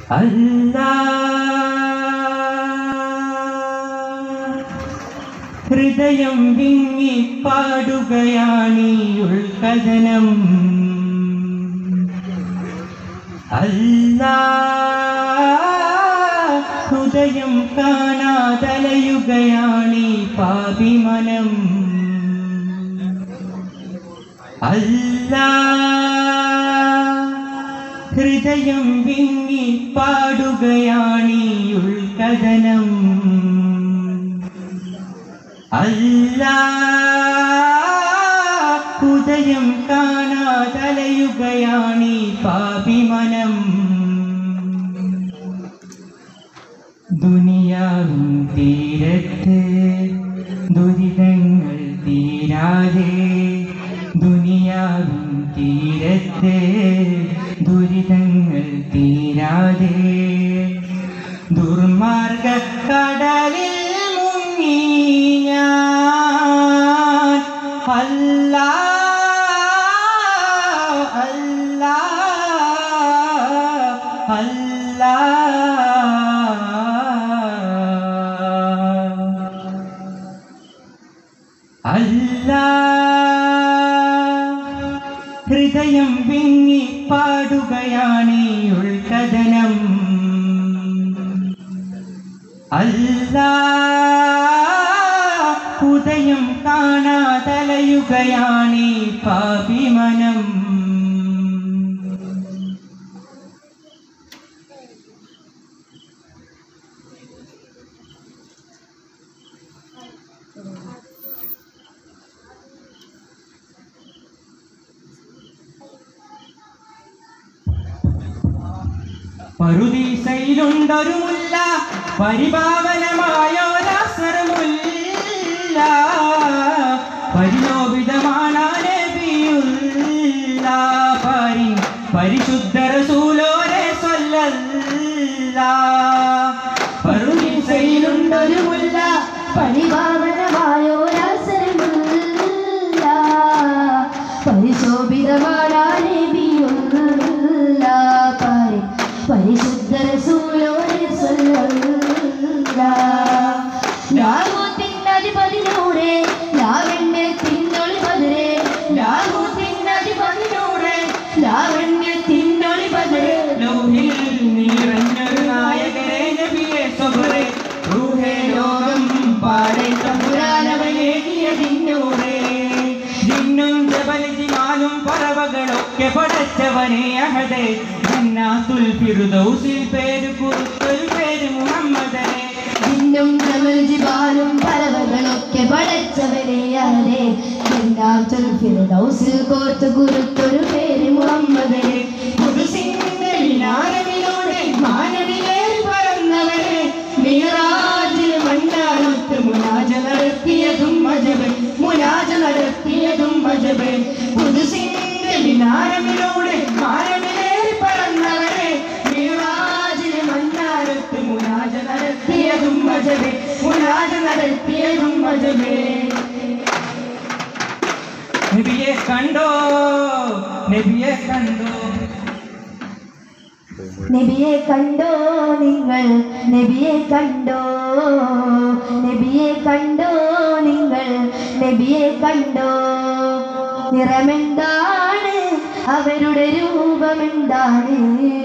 അല്ലാ ഹൃദയം വിങ്ങി പാടുകയാണീ ഉൾക്കഥനം അല്ലാ ഹൃദയം കാണാതലയുകയാണീ പാപിമനം അല്ലാ ഹൃദയം വിങ്ങി പാടുകയാണീ ഉൾക്കഥനം അല്ലാ ഉദയം കാണാതലയുകയാണീ പാപിമനം ദുനിയാവിൻ തീരത്ത് ദുരിതങ്ങൾ തീരാതെ ദുനിയാവിൻ തീരത്ത് ദുരിതങ്ങൾ തീരാതെ ദുർമാർഗ കടലിൽ മുങ്ങി ഞാൻ അല്ലാ അല്ലാ അല്ലാ അല്ലാ ഹൃദയം വിങ്ങി പാടുകയാണീ ഉൾക്കഥനം അല്ലാ ഉദയം കാണാതലയുകയാണീ പാപിമനം പറുദീസയിലുണ്ടൊരു മുല്ല പരിപാവനമായോരാസരമുല്ല പരിലോപിതമാണ് നബിയുള്ള പരി പരിശുദ്ധ റസൂലോരെ സ്വല്ലല്ല പറുദീസയിലുണ്ടൊരു മുല്ല പരിപാവനമായോരവസരമില്ല പരിശോഭിതമാണിയുള്ള പരി പരിശുദ്ധ റസൂലോരെ സ്വല്ലല്ല ലാഹൂത്തിനധിപതിനൂടെ ലാവണ്യ തിന്നൊളി പതിരെ ലാഹൂത്തിനധിപതിനൂടെ ലാവണ്യ തിന്നൊളി പതിരെ ലോഹിൽ നിറഞ്ഞൊരു നായകരെ നബിയെ സ്വബറെ റൂഹേ ലോകം പാടെ തമ്പുരാനവനേകിയ ദിന്നൂറേ ജിന്നും ജബലിജിമാലും പറവകളൊക്കെ പടച്ചവനെ അഹദേ ജന്നാത്തുൽ ഫിർദൗസിൽ പേര് കുറുത്തൊരു പേര് മുഹമ്മദനെ ഇന്നും നമ്മൾ ജിബാലും പറവകളൊക്കെ പടച്ചവരെ അതെ എന്താം ഫിർദൗസിൽ കോർത്ത് കുറുത്തൊരു പേര് മുഹമ്മദനെ കുരിശിന്റെ മിനാരമിലൂടെ മാനവിലേറി പറന്നവരെ മിറാജിൽ മണ്ണാനത്ത് മുനാജ നടത്തിയതും മജബ് മുനാജ നടത്തിയതും മജബ് കുരിശിന്റെ മിനാരമിലൂടെ മാനവിലേറി പറന്നവരെ മിറാജിൽ മണ്ണാനത്ത് മുനാജ നടത്തിയതും മജബ് മുനാജ നടത്തിയതും മജബ് നബിയെ കണ്ടോ നബിയെ കണ്ടോ നബിയെ കണ്ടോ നിങ്ങൾ നബിയെ കണ്ടോ നബിയെ കണ്ടോ നിങ്ങൾ നബിയെ കണ്ടോ നിറമെന്താണ് അവരുടെ രൂപമെന്താണ്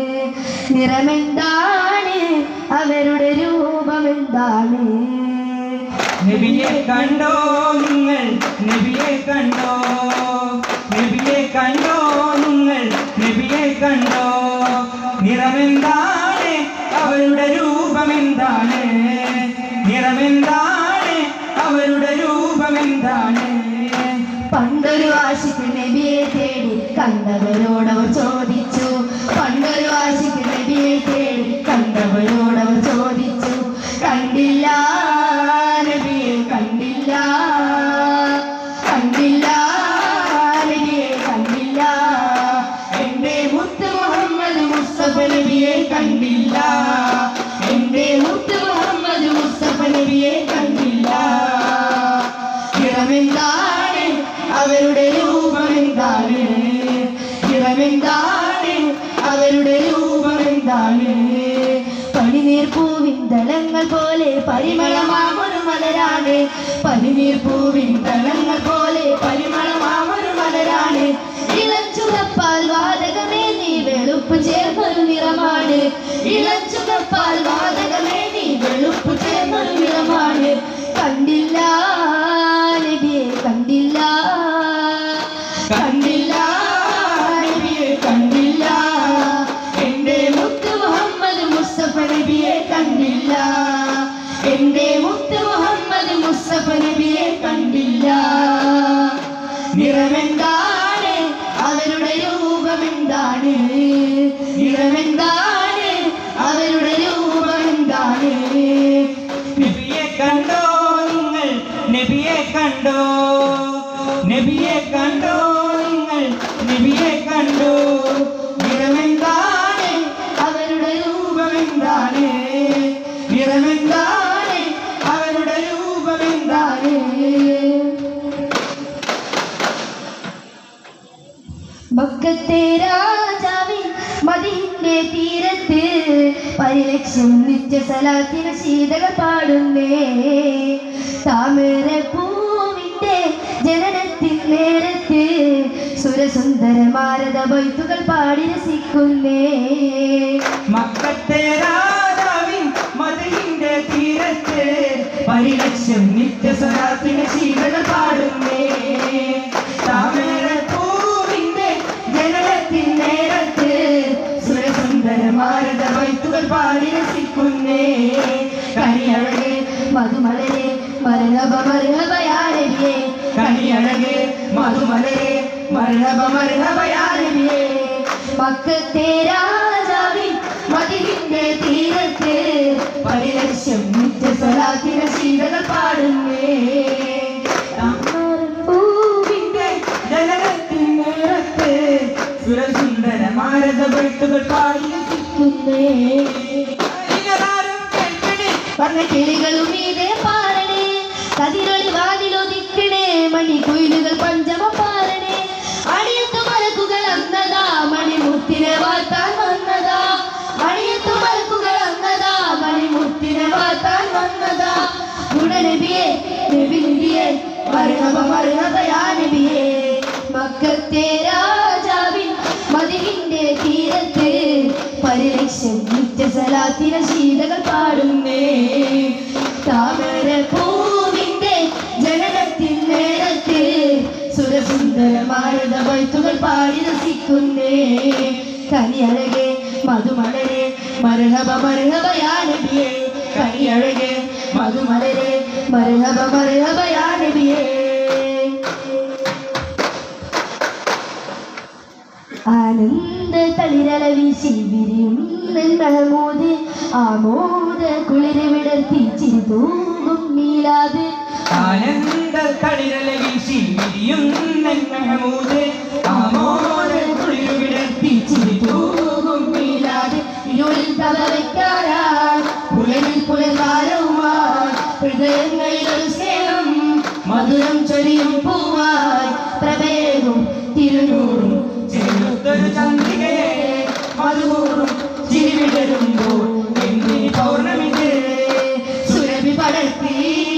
നിറമെന്താണ് അവരുടെ രൂപമെന്താണ് നബിയെ കണ്ടോ നിങ്ങൾ നബിയെ കണ്ടോ നബിയെ കണ്ടോ നിങ്ങൾ നബിയെ കണ്ടോ നിറമെന്താണ് അവരുടെ രൂപമെന്താണ് നിറമെന്താണ് അവരുടെ രൂപമെന്താണ് പണ്ടൊരു ആശിക്ക് നബിയെ തേടി കണ്ടവരോടവർ ചോദിച്ചു പണ്ടൊരു ആശിക്ക് നബിയെ തേടി കണ്ടവരോടവർ ചോദിച്ചു കണ്ടില്ല നബിയെ കണ്ടില്ല കണ്ടില്ല നബിയെ കണ്ടില്ല എന്റെ മുത്ത് മുഹമ്മദ് മുസ്തഫ നബിയെ കണ്ടില്ല എന്റെ മുത്ത് മുഹമ്മദ് മുസ്തഫ നബിയെ കണ്ടില്ല ഇറമെന്താണ് അവരുടെ രൂപമെന്താണ് ഇറമെന്താണ് അവരുടെ രൂപമെന്താണ് പരിമളമാമൊരു മലരാണ് പനിനീർ പൂവിൻ തളങ്ങൾ പോലെ പരിമളമാമൊരു മലരാണ് ഇളച്ചുകപ്പാൽ വാതകമേ നീ വെളുപ്പ് ചേർന്നൊരു നിറമാണ് ഇളച്ചുകപ്പാൽ വാതകമേ നീ വെളുപ്പ് ചേർന്നൊരു നിറമാണ് കണ്ടില്ല നബിയെ കണ്ടില്ല കണ്ടില്ല നബിയെ കണ്ടില്ല എന്റെ മുത്ത് മുഹമ്മദ് മുസ്തഫ നബിയെ കണ്ടില്ല എന്റെ മുത്ത് മുഹമ്മദ് മുസ്തഫ നബിയെ കണ്ടില്ല നിറമെന്താണ് അവരുടെ രൂപമെന്താണ് നിറമെന്താണ് അവരുടെ രൂപമെന്താണ് നബിയെ കണ്ടോ നിങ്ങൾ നബിയെ കണ്ടോ നബിയെ കണ്ടോ നിങ്ങൾ നബിയെ കണ്ടോ നിറമെന്താണ് അവരുടെ രൂപമെന്താണ് നിറമെന്താണ് അവരുടെ രൂപമെന്താണ് മക്കത്തെ രാജാവിൻ മതിന്റെ തീരത്ത് പരിലക്ഷം നിത്യ സലാത്തിന് ശീതകൾ പാടുന്നേ താമര പൂവിന്റെ ജനനത്തിൻ നേരത്ത് സുരസുന്ദര മാരത വൈത്തുകൾ പാടി രസിക്കുന്നേ മക്കത്തെ രാജാവിൻ മതിലിന്റെ തീരത്ത് പരിലക്ഷം നിത്യസരാത്തിന് ശീതകൾ പാടുന്നേ താമരപ്പൂവിന്റെ ജനനത്തിൻ നേരത്ത് സുരസുന്ദര ഭാരത വൈത്തുകൾ പാടി രസിക്കുന്നേ കനിയഴകെ മധുമലരെ മരഹബ മരഹബയാരവിയെ കണിയഴകെ മധുമലരെ മർഹബ മർഹബയാരവിയേ മക്കത്തെ രാജാവിൻ മതിലിന്റെ തീരത്ത് പരിലക്ഷം നിത്യസരാത്തിന് ശീതകൾ പാടുന്നേ പൂവിന്റെ ജനനത്തിൻ നേരത്ത് സുരസുന്ദര ഭാരത വൈത്തുകൾ പാടി രസിക്കുന്നേ ഇങ്ങനാരും കേൾക്കണേ പറഞ്ഞ കിളികളും മീതെ പാറണേ കതിരൊളി വാതിലൊതിക്കണേ മണിക്കുയിലുകൾ പഞ്ചമ പാറണേ അണിയത്തു മലക്കുകൾ അന്നതാ മണിമുത്തിനെ വാർത്താൻ വന്നതാ അണിയത്തു മലക്കുകൾ അന്നതാ മണിമുത്തിനെ വാർത്താൻ വന്നതാ ഗുണനബിയെ നബി നബിയെ മരഹബ മരഹബയാ നബിയെ മക്കത്തെ രാജാവിൻ മതിലിന്റെ തീരത്ത് പരിലക്ഷം നിത്യസലാത്തിന ശീതകൾ പാടുന്നേ താമര പൂവിന്റെ ജനനത്തിൻ നേരത്ത് സുരസുന്ദരമാരത വൈത്തുകൾ പാടി രസിക്കുന്നേ കനിയഴകെ മധുമലരെ മരഹബ മരഹബയാനബിയെ കനിയഴകെ മധുമലരെ മരഹബ മരഹബയാനബിയെ ആനന്ദ തളിരല വീശി വിരിയും മഹമൂദ് ആമോദ കുളിര് വിടർത്തി ചിരി തൂകും നീലാത് ആനന്ദ തളിരല വീശി വിരിയും മെഹമൂദ് ആമോദ കുളിരു വിടർത്തി ചിരി തൂകും നീലാത് ഇരുളിൽ തല വയ്ക്കാനായി പുലരിൽ പുലർകാലവുമായി ഹൃദയങ്ങളിൽ ഒരു സ്നേഹം മധുരം ചൊരിയും പൂവായി പ്രഭേകും തിരുനൂറും ചെറുത്തൊരു ചന്ദ്രികയെ മധുകൂറും ചിരി വിടരുമ്പോൾ എന്തിനി പൗർണമിക്ക് സുരഭി പടർത്തി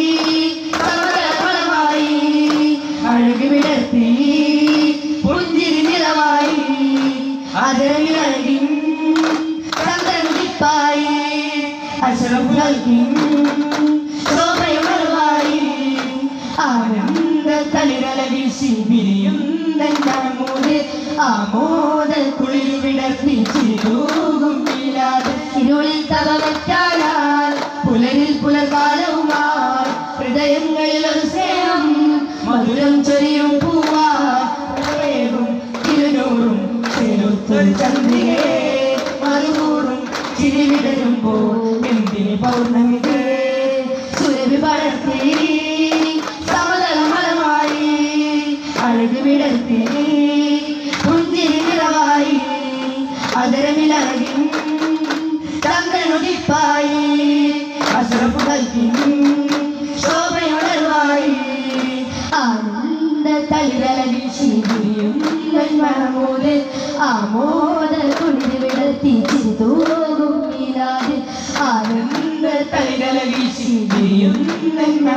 കമലഫലമായി അഴകി വിടർത്തി പുഞ്ചിരി നിറമായി അതരമിളകിൻ ചന്ദ്രനുദിപ്പായി അശറഫ് നൽകി ശോഭയുണർവായി ആനന്ദ തളിരല വീശി വിരിയും നെഞ്ചാമൂട് ആമോദ കുളിരു വിടർത്തി ചിരിതൂകും വീഴാതെ ഇരുളിൽ തവവറ്റാനാൽ പുലരിൽ പുലർകാലവുമായി ഹൃദയങ്ങളിൽ ഒരു സ്നേഹം മധുരം ചൊരിയും പൂവാകും തിരുനൂറും ചെലുത്തൊരു ചന്ദ്രികയെ മറുകൂറും ചിരി വിടരുമ്പോൾ എന്തിന് പൗർണമിക്ക് സുരഭി പടർത്തി സമതലമലമായി അഴക് വിടർത്തി പുഞ്ചിരി നിറവായി അതരമിലഴകിൻ ചന്ദ്രനുദിപ്പായി അശറഫ് കൽക്കിൻ ശോഭയുണർവായി ആനന്ദ തളിരല വീശി വിരിയും മഹമൂദ് ആമോദ കുളിര് വിടർത്തി ചിരി തൂകും മീലാത് ആനന്ദ ആനന്ദ തളിരല വീശി വിരിയുന്ന